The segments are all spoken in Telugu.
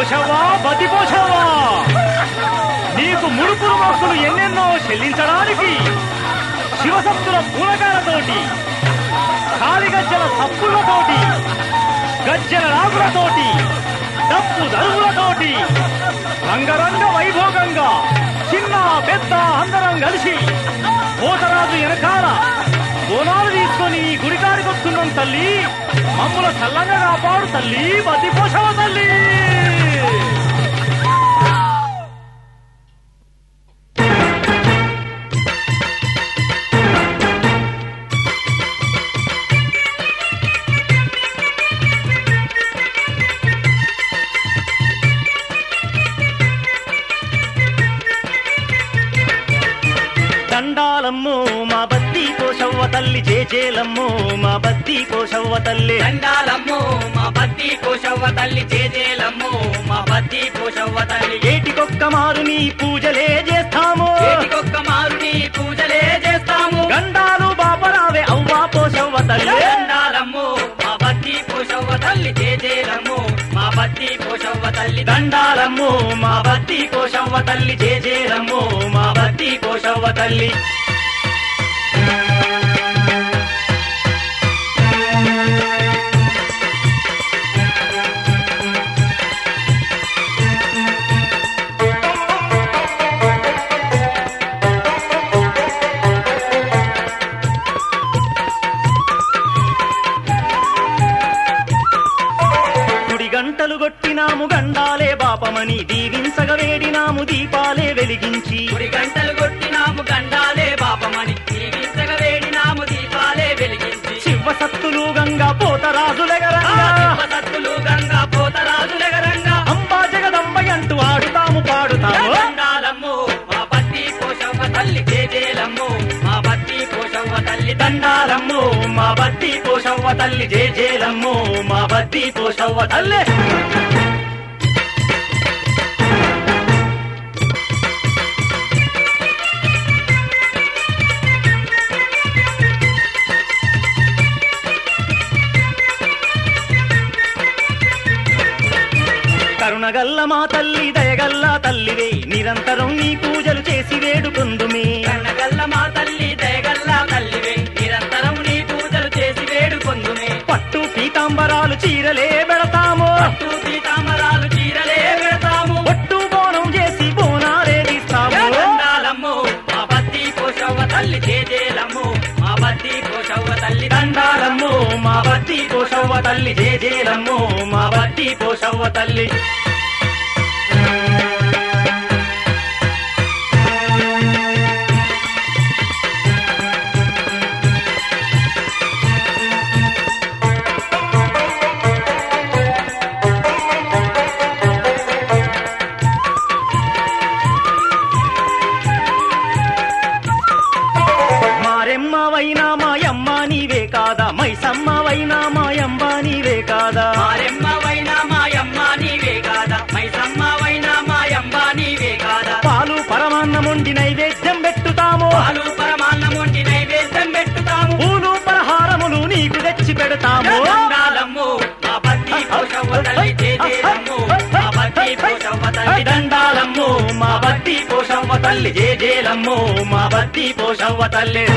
పోషవ్వా బతి పోషవ్వా నీకు ముడుపులు మొక్కులు ఎన్నెన్నో చెల్లించడానికి శివసత్తుల పూలకాలతోటి కాలిగజ్జల సప్పులతోటి గజ్జల రాగులతోటి డప్పు దరువులతోటి రంగరంగ వైభోగంగా చిన్న పెద్ద అందరం కలిసి పోతరాజు వెనకాల బోనాలు తీసుకొని ఈ గుడికాడికి వస్తున్నాం తల్లి మమ్ముల చల్లంగా కాపాడు తల్లి బతి పోషవ తల్లి దండాలమ్మో మా బత్తి పోషవ్వ తల్లి జేజేలమ్మో మా బత్తి పోషవ్వ తల్లి దండాలమ్మో మా బత్తి కోశవ్వ తల్లి చేజేలమ్మో మా బత్తి కోశవ్వ తల్లి ఏటికొక్క మారు నీ పూజలే చేస్తాము ఏటికొక్క మారుని పూజలే చేస్తాము గండాలు బాపరావే అవ్వా పోషవ్వ తల్లి దండాలమ్మో మా బత్తి కోశవ్వ తల్లి చేజేలమ్మో మా బత్తి కోశవ్వ తల్లి దండాలమ్మో మా బత్తి పోషవ్వ తల్లి జేజేలమ్మో మా బత్తి పోషవ్వ తల్లి గుడి గంటలు కొట్టినాము గండాలే బాపమని దీవించగ వేడినాము దీపాలే వెలిగించి గుడి గంటలు కొట్టినాము గండాలే పాపమని జీవించగ వేడినాము దీపాలే వెలిగించి శివ సత్తులు గంగా పోతరాజులెగరంగా సత్తులు గంగా పోతరాజులెగరంగా అంబా జగదంబ అంటూ ఆడుతాము పాడుతాము దండాలమ్మో మా బత్తి కోశవ్వ తల్లి చేజేలమ్మో మా బత్తి కోశవ్వ తల్లి దండాలమ్మో మా బత్తి పోషవ్వ తల్లి జేజేలమ్మో మా బత్తి పోషవ్వ తల్లి కరుణగల్ల మా తల్లి దయగల్ల తల్లివే నిరంతరం నీ పూజలు చేసి వేడుకొందుమే కన్నగల్ల మా తల్లి దయగల్ల తల్లివే నిరంతరం నీ పూజలు చేసి వేడుకొందుమే పట్టు పీతాంబరాలు చీరలే పెడతాము పట్టు పీతాంబరాలు చీరలే పెడతాము ఒట్టు బోనం చేసి బోనాలే తీస్తాము దండాలమ్మో మా బత్తి కోశవ్వ తల్లి చేజేలమ్మో మా బత్తి కోశవ్వ తల్లి దండాలమ్మో మా బత్తి పోషవ్వ తల్లి జేజేలమ్మో మా బత్తి పోషవ్వ తల్లి మారెమ్మవైనా మాయమ్మ నీవే కాదా మైసమ్మవైనా మాయమ్మ నీవే కాదా మారెమ్మవైనా మాయమ్మ నీవే కాదా మైసమ్మవైనా మాయమ్మ నీవే కాదా పాలు పరమాన్నముండి నైవేద్యం పెట్టుతాము పాలు పరమాన్నముండి నైవేద్యం పెట్టుతాము పూలు పలహారములు నీకు తెచ్చి పెడతాము దండాలమ్మో మా బత్తి కోశవ్వ తల్లి చేజేలమ్మో మా బత్తి కోశవ్వ తల్లి దండాలమ్మో మా బత్తి పోషవ్వ తల్లి జేజేలమ్మో మా బత్తి పోషవ్వ తల్లి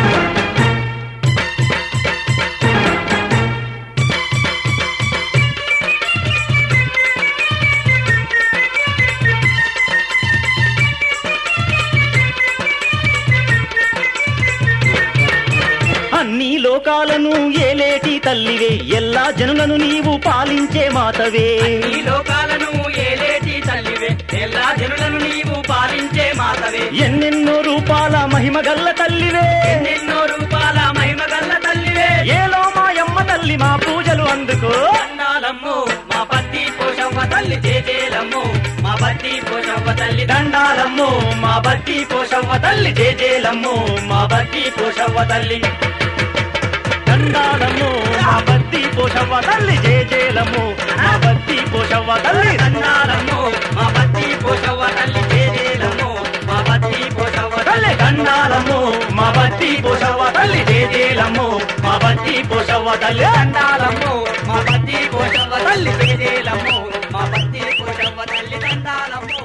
అన్ని లోకాలను ఏలేటి తల్లివే ఎల్లా జనులను నీవు పాలించే మాతవే ఈ లోకాలను ఏలేటి తల్లివే எல்லா జనులను నీవు పాలించే మాతవే ఎన్నెన్నో రూపాల మహిమగల్ల తల్లివే ఎన్నెన్నో రూపాల మహిమగల్ల తల్లివే ఏలో మాయమ్మ తల్లి మా పూజలు అందుకో దండాలమ్మో మా పత్తి పోషవ్వ తల్లి చేజేలమ్మో మా పత్తి పోషవ్వ తల్లి దండాలమ్మో మా బత్తి పోషవ్వ తల్లి జేజేలమ్మో మా బత్తి పోషవ్వ తల్లి దండాలమ్మో మా బత్తి పోషవ్వ తల్లి జేజేలమ్మో మా బత్తి పోషవ్వ తల్లి దండాలమ్మో మా పత్తి పోషవ్వ తల్లి చేజేలమ్మో మా పత్తి పోషవ్వ తల్లి దండాలమ్మో మా బత్తి పోషవ్వ తల్లి జేజేలమ్మో మా బత్తి పోషవ్వ తల్లి దండాలమ్మో మా పత్తి పోషవ్వ తల్లి చేజేలమ్మో మా పత్తి పోషవ్వ తల్లి దండాలమ్మో